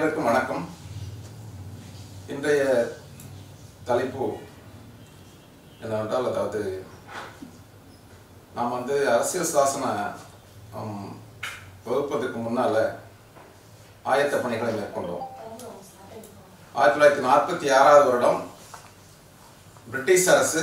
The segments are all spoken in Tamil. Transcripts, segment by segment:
அனைவருக்கும் வணக்கம் இன்றைய தலைப்பு என்னவென்றால் அதாவது நாம் வந்து அரசியல் சாசன ஹம், வகுப்பதற்கு முன்னால் ஆயத்த பணிகளை மேற்கொண்டோம் ஆயிரத்தி தொள்ளாயிரத்தி நாற்பத்தி ஆறாவது வருடம் பிரிட்டிஷ் அரசு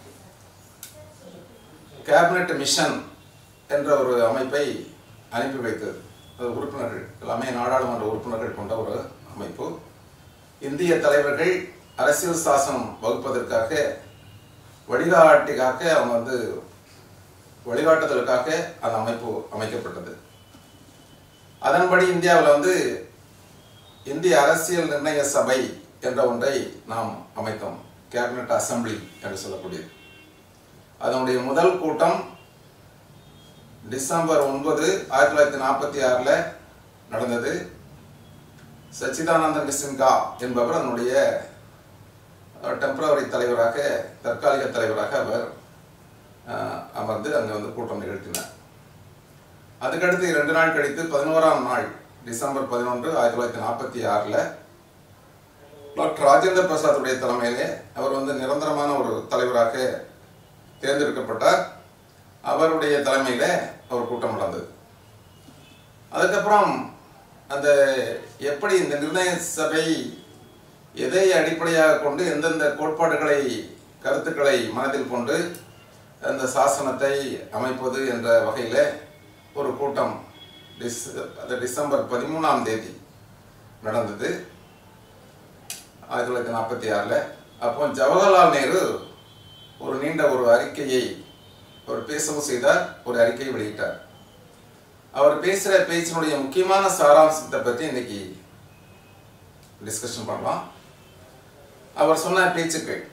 கேபினட் மிஷன் என்ற ஒரு அமைப்பை அனுப்பி வைத்தது அது உறுப்பினர்கள் எல்லாமே நாடாளுமன்ற உறுப்பினர்கள் கொண்ட ஒரு அமைப்பு இந்திய தலைவர்கள் அரசியல் சாசனம் வகுப்பதற்காக வழிகாட்டிக்காக அவங்க வந்து வழிகாட்டுதலுக்காக அந்த அமைப்பு அமைக்கப்பட்டது அதன்படி இந்தியாவில் வந்து இந்திய அரசியல் நிர்ணய சபை என்ற ஒன்றை நாம் அமைத்தோம் கேபினட் அசம்பிளி என்று சொல்லக்கூடியது அதனுடைய முதல் கூட்டம் டிசம்பர் ஒன்பது ஆயிரத்தி தொள்ளாயிரத்தி நாற்பத்தி ஆறில் நடந்தது சச்சிதானந்தன் சின்ஹா என்பவர் அதனுடைய டெம்பரவரி தலைவராக தற்காலிக தலைவராக அவர் அஹ், அமர்ந்து அங்கே வந்து கூட்டம் நிகழ்த்தினார் அதுக்கடுத்து இரண்டு நாள் கழித்து பதினோராம் நாள் டிசம்பர் பதினொன்று ஆயிரத்தி தொள்ளாயிரத்தி நாற்பத்தி ஆறில் டாக்டர் ராஜேந்திர பிரசாத்துடைய தலைமையிலே அவர் வந்து நிரந்தரமான ஒரு தலைவராக தேர்ந்தெடுக்கப்பட்டார் அவருடைய தலைமையில ஒரு கூட்டம் நடந்தது அதுக்கப்புறம் அந்த எப்படி இந்த நிர்ணய சபை எதை அடிப்படையாக கொண்டு எந்தெந்த கோட்பாடுகளை கருத்துக்களை மனதில் கொண்டு அந்த சாசனத்தை அமைப்பது என்ற வகையில் ஒரு கூட்டம் டிஸ் அது டிசம்பர் பதிமூணாம் தேதி நடந்தது ஆயிரத்தி தொள்ளாயிரத்தி நாற்பத்தி ஆறில் அப்போ ஜவஹர்லால் நேரு ஒரு நீண்ட ஒரு அறிக்கையை அவர் பேசவும் செய்தார் ஒரு அறிக்கையை வெளியிட்டார் அவர் பேசுகிற பேச்சினுடைய முக்கியமான சாராம்சத்தை பற்றி இன்னைக்கு டிஸ்கஷன் பண்ணலாம் அவர் சொன்ன பேச்சுக்கள்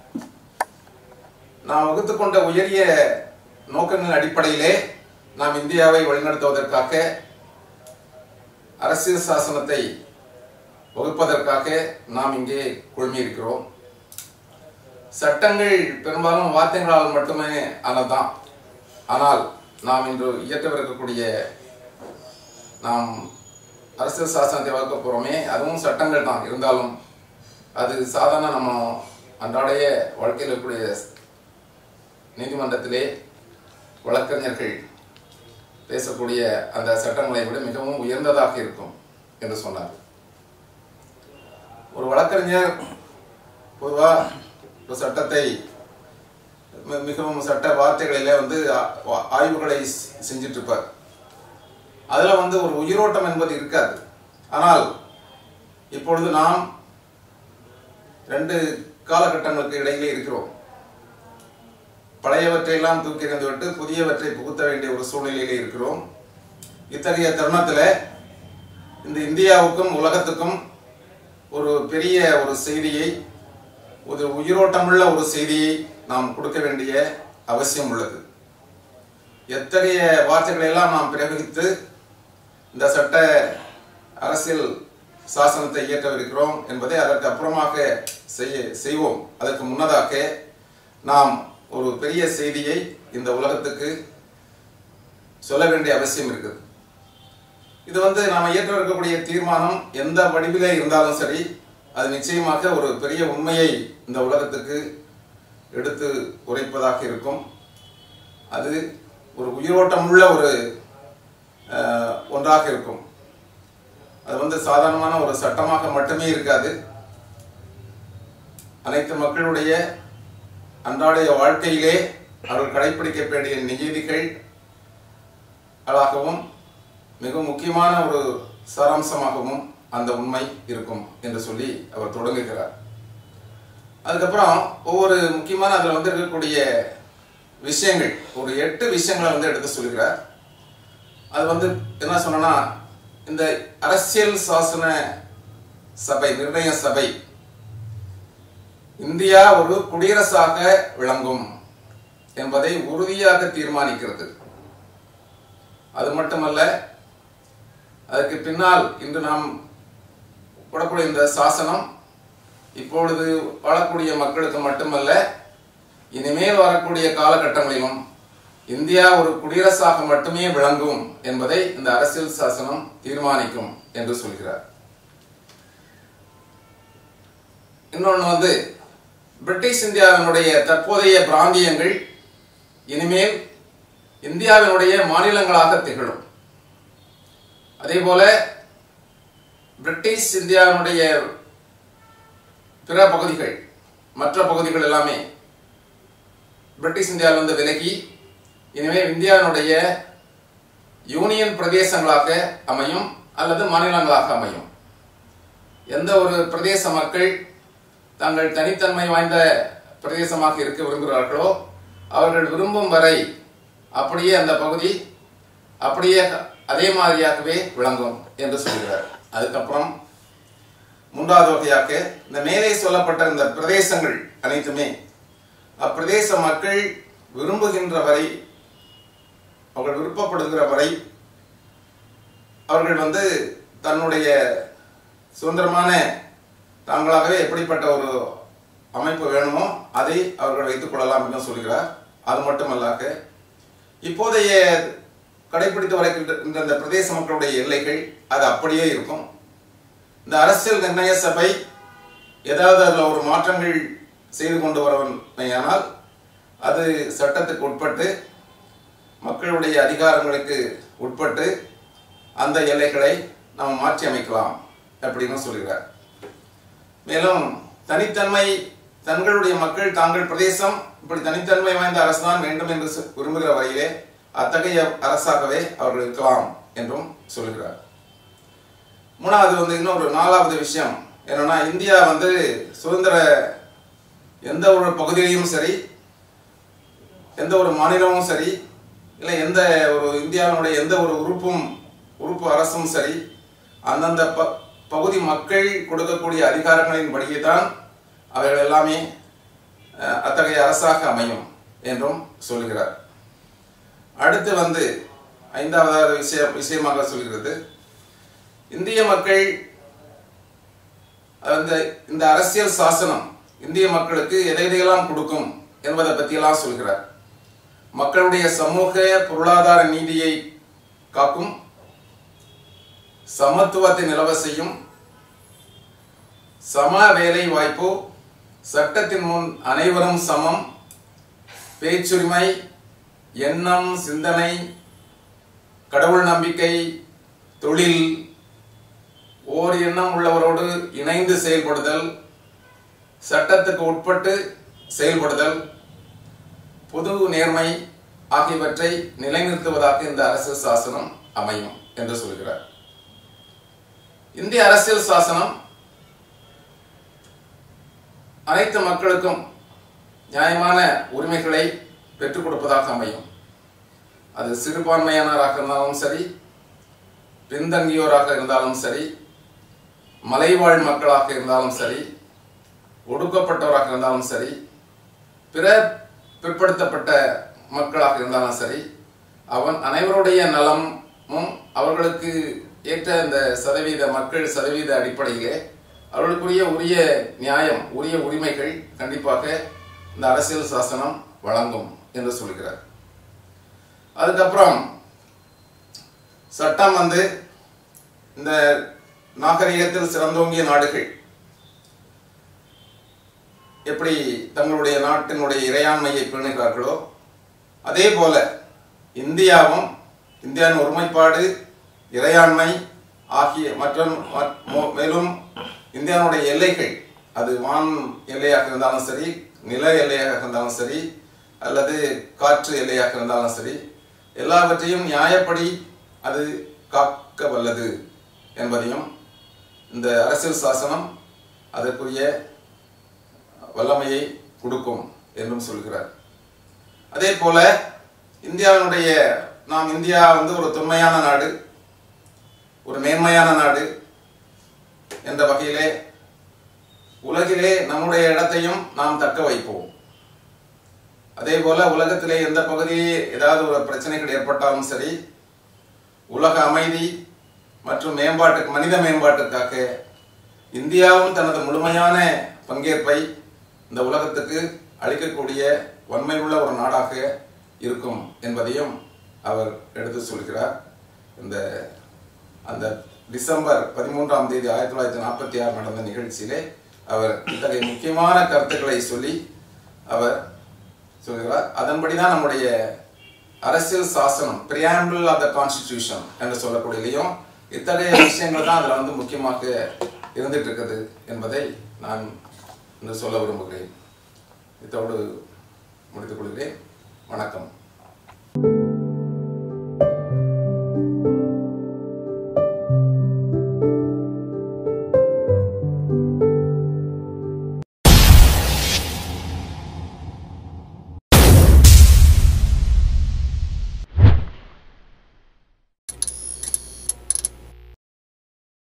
நாம் வகுத்துக்கொண்ட உயரிய நோக்கங்களின் அடிப்படையிலே நாம் இந்தியாவை வழிநடத்துவதற்காக அரசியல் சாசனத்தை வகுப்பதற்காக நாம் இங்கே குழுமியிருக்கிறோம் சட்டங்கள் பெரும்பாலும் வார்த்தைகளால் மட்டுமே ஆனதுதான் ஆனால் நாம் இன்று இயற்றவிருக்கக்கூடிய நாம் அரசியல் சாசனத்தை வகுக்க போகிறோமே அதுவும் சட்டங்கள் தான் இருந்தாலும் அது சாதாரண நம்ம அன்றாடைய வாழ்க்கையில் இருக்கக்கூடிய நீதிமன்றத்திலே வழக்கறிஞர்கள் பேசக்கூடிய அந்த சட்டங்களை விட மிகவும் உயர்ந்ததாக இருக்கும் என்று சொன்னார் ஒரு வழக்கறிஞர் பொதுவாக ஒரு சட்டத்தை மி- மிகவும் சட்ட வார்த்தைகளிலே வந்து ஆ- வா- ஆய்வுகளை செ- செஞ்சுட்டு இருப்பார் அதில் வந்து ஒரு உயிரோட்டம் என்பது இருக்காது ஆனால் இப்பொழுது நாம் ரெண்டு காலகட்டங்களுக்கு இடையிலே இருக்கிறோம் பழையவற்றையெல்லாம் தூக்கி எறிந்துவிட்டு புதியவற்றை புகுத்த வேண்டிய ஒரு சூழ்நிலையிலே இருக்கிறோம் இத்தகைய தருணத்தில் இந்த இந்தியாவுக்கும் உலகத்துக்கும் ஒரு பெரிய ஒரு செய்தியை ஒரு உயிரோட்டமுள்ள ஒரு செய்தியை நாம் கொடுக்க வேண்டிய அவசியம் உள்ளது எத்தகைய வார்த்தைகளை எல்லாம் நாம் பிரயோகித்து இந்த சட்ட அரசியல் சாசனத்தை இயற்றவிருக்கிறோம் என்பதை அதற்கு அப்புறமாக செய்ய செய்வோம் அதற்கு முன்னதாக நாம் ஒரு பெரிய செய்தியை இந்த உலகத்துக்கு சொல்ல வேண்டிய அவசியம் இருக்குது இது வந்து நாம் இயற்ற இருக்கக்கூடிய தீர்மானம் எந்த வடிவிலே இருந்தாலும் சரி அது நிச்சயமாக ஒரு பெரிய உண்மையை இந்த உலகத்துக்கு எடுத்து உரைப்பதாக இருக்கும் அது ஒரு உயிரோட்டமுள்ள ஒரு அஹ், ஒன்றாக இருக்கும் அது வந்து சாதாரணமான ஒரு சட்டமாக மட்டுமே இருக்காது அனைத்து மக்களுடைய அன்றாடைய வாழ்க்கையிலே அவர்கள் கடைபிடிக்க வேண்டிய நியதிகள் அதாகவும் மிக முக்கியமான ஒரு சாராம்சமாகவும் அந்த உண்மை இருக்கும் என்று சொல்லி அவர் தொடங்குகிறார் அதுக்கப்புறம் ஒவ்வொரு முக்கியமான அதில் வந்து இருக்கக்கூடிய விஷயங்கள் ஒரு எட்டு விஷயங்களை வந்து எடுத்து சொல்கிறார் அது வந்து என்ன சொன்னா இந்த அரசியல் சாசன சபை நிர்ணய சபை இந்தியா ஒரு குடியரசாக விளங்கும் என்பதை உறுதியாக தீர்மானிக்கிறது அது மட்டுமல்ல அதற்கு பின்னால் இன்று நாம் போடக்கூடிய இந்த சாசனம் இப்பொழுது வாழக்கூடிய மக்களுக்கு மட்டுமல்ல இனிமேல் வரக்கூடிய காலகட்டங்களிலும் இந்தியா ஒரு குடியரசாக மட்டுமே விளங்கும் என்பதை இந்த அரசியல் சாசனம் தீர்மானிக்கும் என்று சொல்கிறார் இன்னொன்று வந்து பிரிட்டிஷ் இந்தியாவினுடைய தற்போதைய பிராந்தியங்கள் இனிமேல் இந்தியாவினுடைய மாநிலங்களாக திகழும் அதே போல பிரிட்டிஷ் இந்தியாவினுடைய பிற பகுதிகள் மற்ற பகுதிகள் எல்லாமே பிரிட்டிஷ் இந்தியாவிலிருந்து விலகி இனிமேல் இந்தியாவினுடைய யூனியன் பிரதேசங்களாக அமையும் அல்லது மாநிலங்களாக அமையும் எந்த ஒரு பிரதேச மக்கள் தாங்கள் தனித்தன்மை வாய்ந்த பிரதேசமாக இருக்க விரும்புகிறார்களோ அவர்கள் விரும்பும் வரை அப்படியே அந்த பகுதி அப்படியே அதே மாதிரியாகவே விளங்கும் என்று சொல்கிறார் அதுக்கப்புறம் மூன்றாவது வகையாக இந்த மேலே சொல்லப்பட்ட இந்த பிரதேசங்கள் அனைத்துமே அப்பிரதேச மக்கள் விரும்புகின்ற வரை அவர்கள் விருப்பப்படுகிற வரை அவர்கள் வந்து தன்னுடைய சுதந்திரமான தாங்களாகவே எப்படிப்பட்ட ஒரு அமைப்பு வேணுமோ அதை அவர்கள் வைத்துக் கொள்ளலாம் என்று சொல்கிறார் அது மட்டுமல்லாக இப்போதைய கடைபிடித்து வருகின்ற இந்த பிரதேச மக்களுடைய எல்லைகள் அது அப்படியே இருக்கும் இந்த அரசியல் நிர்ணய சபை ஏதாவது அதில் ஒரு மாற்றங்கள் செய்து கொண்டு வரவையானால் அது சட்டத்துக்கு உட்பட்டு மக்களுடைய அதிகாரங்களுக்கு உட்பட்டு அந்த எல்லைகளை நாம் மாற்றி அமைக்கலாம் அப்படின்னு சொல்கிறார் மேலும் தனித்தன்மை தங்களுடைய மக்கள் தாங்கள் பிரதேசம் இப்படி தனித்தன்மை வாய்ந்த அரசுதான் வேண்டும் என்று சொ- விரும்புகிற வகையிலே அத்தகைய அரசாகவே அவர்கள் இருக்கலாம் என்றும் சொல்கிறார் மூணாவது வந்து இன்னொரு நாலாவது விஷயம் என்னன்னா இந்தியா வந்து சுதந்திர எந்த ஒரு பகுதியிலையும் சரி எந்த ஒரு மாநிலமும் சரி இல்லை எந்த ஒரு இந்தியாவினுடைய எந்த ஒரு உறுப்பும் உறுப்பு அரசும் சரி அந்தந்த ப பகுதி மக்கள் கொடுக்கக்கூடிய அதிகாரங்களின் படியே தான் அவைகள் எல்லாமே அஹ், அத்தகைய அரசாக அமையும் என்றும் சொல்கிறார் அடுத்து வந்து ஐந்தாவது விஷய விஷயமாக சொல்கிறது இந்திய மக்கள் அந்த இந்த அரசியல் சாசனம் இந்திய மக்களுக்கு எதை எதையெல்லாம் கொடுக்கும் என்பதை பற்றியெல்லாம் சொல்கிறார் மக்களுடைய சமூக பொருளாதார நீதியை காக்கும் சமத்துவத்தை நிலவ செய்யும் சம வேலை வாய்ப்பு சட்டத்தின் முன் அனைவரும் சமம் பேச்சுரிமை எண்ணம் சிந்தனை கடவுள் நம்பிக்கை தொழில் ஓர் எண்ணம் உள்ளவரோடு இணைந்து செயல்படுதல் சட்டத்துக்கு உட்பட்டு செயல்படுதல் பொது நேர்மை ஆகியவற்றை நிலைநிறுத்துவதாக இந்த அரசியல் சாசனம் அமையும் என்று சொல்கிறார் இந்திய அரசியல் சாசனம் அனைத்து மக்களுக்கும் நியாயமான உரிமைகளை பெற்றுக் கொடுப்பதாக அமையும் அது சிறுபான்மையானராக இருந்தாலும் சரி பின்தங்கியோராக இருந்தாலும் சரி மலைவாழ் மக்களாக இருந்தாலும் சரி ஒடுக்கப்பட்டவராக இருந்தாலும் சரி பிற பிற்படுத்தப்பட்ட மக்களாக இருந்தாலும் சரி அவன் அனைவருடைய நலமும் அவர்களுக்கு ஏற்ற இந்த சதவீத மக்கள் சதவீத அடிப்படையிலே அவர்களுக்குரிய உரிய நியாயம் உரிய உரிமைகள் கண்டிப்பாக இந்த அரசியல் சாசனம் வழங்கும் என்று சொல்கிறார் அதுக்கப்புறம் சட்டம் வந்து இந்த நாகரிகத்தில் சிறந்தோங்கிய நாடுகள் எப்படி தங்களுடைய நாட்டினுடைய இறையாண்மையை பேணுகிறார்களோ அதே போல இந்தியாவும் இந்தியாவின் ஒருமைப்பாடு இறையாண்மை ஆகிய மற்றும் மற்- மோ- மேலும் இந்தியாவுடைய எல்லைகள் அது வான் எல்லையாக இருந்தாலும் சரி நில எல்லையாக இருந்தாலும் சரி அல்லது காற்று எல்லையாக இருந்தாலும் சரி எல்லாவற்றையும் நியாயப்படி அது காக்க வல்லது என்பதையும் இந்த அரசியல் சாசனம் அதற்குரிய வல்லமையை கொடுக்கும் என்றும் சொல்கிறார் அதே போல இந்தியாவினுடைய நாம் இந்தியா வந்து ஒரு தொன்மையான நாடு ஒரு மேன்மையான நாடு என்ற வகையிலே உலகிலே நம்முடைய இடத்தையும் நாம் தக்க வைப்போம் அதே போல உலகத்திலே எந்த பகுதியே ஏதாவது ஒரு பிரச்சனைகள் ஏற்பட்டாலும் சரி உலக அமைதி மற்றும் மேம்பாட்டுக்கு மனித மேம்பாட்டுக்காக இந்தியாவும் தனது முழுமையான பங்கேற்பை இந்த உலகத்துக்கு அளிக்கக்கூடிய வன்மையுள்ள ஒரு நாடாக இருக்கும் என்பதையும் அவர் எடுத்து சொல்கிறார் இந்த அந்த டிசம்பர் பதிமூன்றாம் தேதி ஆயிரத்தி தொள்ளாயிரத்தி நாற்பத்தி ஆறு நடந்த நிகழ்ச்சியிலே அவர் இத்தகைய முக்கியமான கருத்துக்களை சொல்லி அவர் சொல்கிறார் அதன்படி தான் நம்முடைய அரசியல் சாசனம் பிரியாம்பிள் ஆஃப் த கான்ஸ்டிடியூஷன் என்று சொல்லக்கூடியதையும் இத்தகைய விஷயங்கள் தான் அதில் வந்து முக்கியமாக இருந்துட்டு இருக்குது என்பதை நான் இன்று சொல்ல விரும்புகிறேன் இதோடு முடித்துக் கொள்கிறேன் வணக்கம்